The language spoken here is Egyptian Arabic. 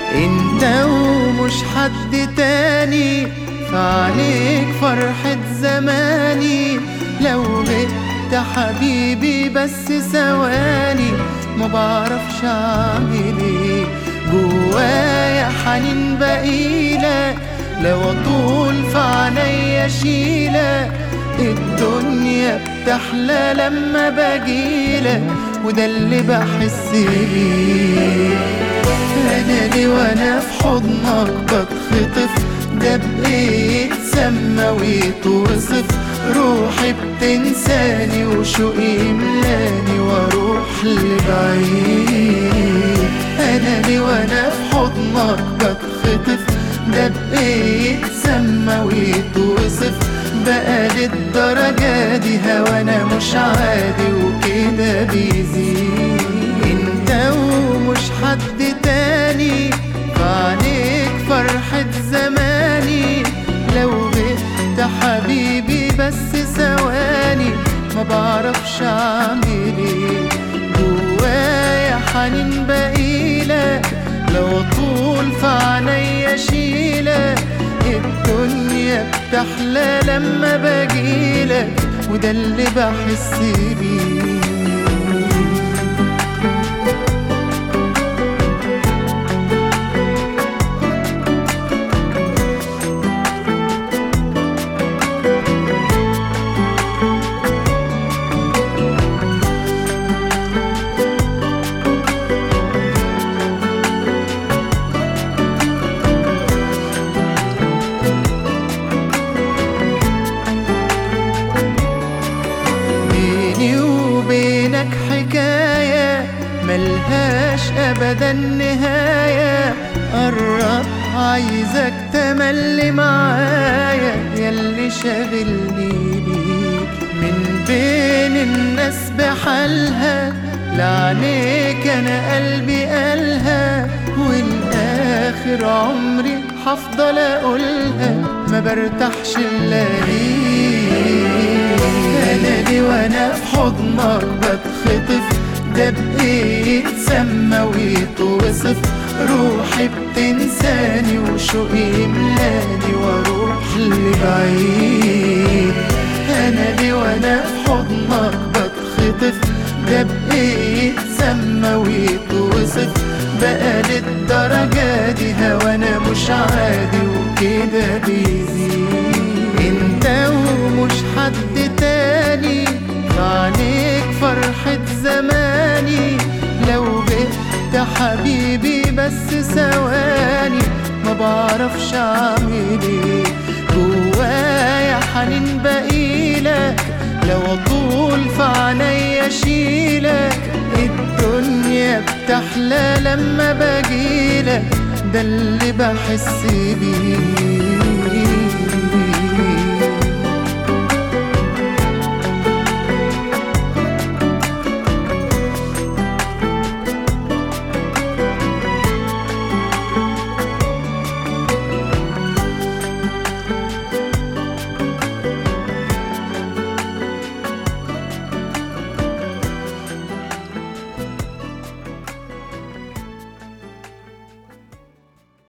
انت ومش حد تاني فعليك فرحة زماني لو غبت حبيبي بس ثواني ما بعرفش اعمل ايه جوايا حنين بقيلك لو اطول في عينيا اشيلك الدنيا بتحلى لما بجيلك وده اللي بحس بيه انا ليه وانا في حضنك بتخطف ده بايه يتسمى ويتوصف روحي بتنساني وشوقي يملاني واروح لبعيد انا ليه وانا في حضنك بتخطف ده بايه يتسمى ويتوصف بقى للدرجة دي هوانا مش عادي وكده بيزيد انت ومش حد تاني فعليك فرحة زماني لو غبت حبيبي بس ثواني ما بعرفش اعمل ايه جوايا حنين بقيلك لو اطول في عينيا اشيلك الدنيا بتحلى لما بجيلك وده اللي بحس بيه بيني وبينك حكاية ملهاش أبدا نهاية قرب عايزك تملي معايا ياللي شاغلني بيك من بين الناس بحالها لعنيك أنا قلبي قالها والآخر عمري هفضل أقولها ما برتاحش إلا ليك انا ليه وانا في حضنك بتخطف ده بايه يتسمى ويتوصف روحي بتنساني وشوقي يملاني واروح لبعيد انا ليه وانا في حضنك بتخطف ده بايه يتسمى ويتوصف بقى للدرجة دي هوانا مش عادي وكده بيزيد انت ومش حد تاني فعليك فرحة زماني لو غبت حبيبي بس ثواني ما بعرفش اعمل ايه جوايا حنين بقيلك لو اطول في عينيا اشيلك الدنيا بتحلى لما بجيلك ده اللي بحس بيه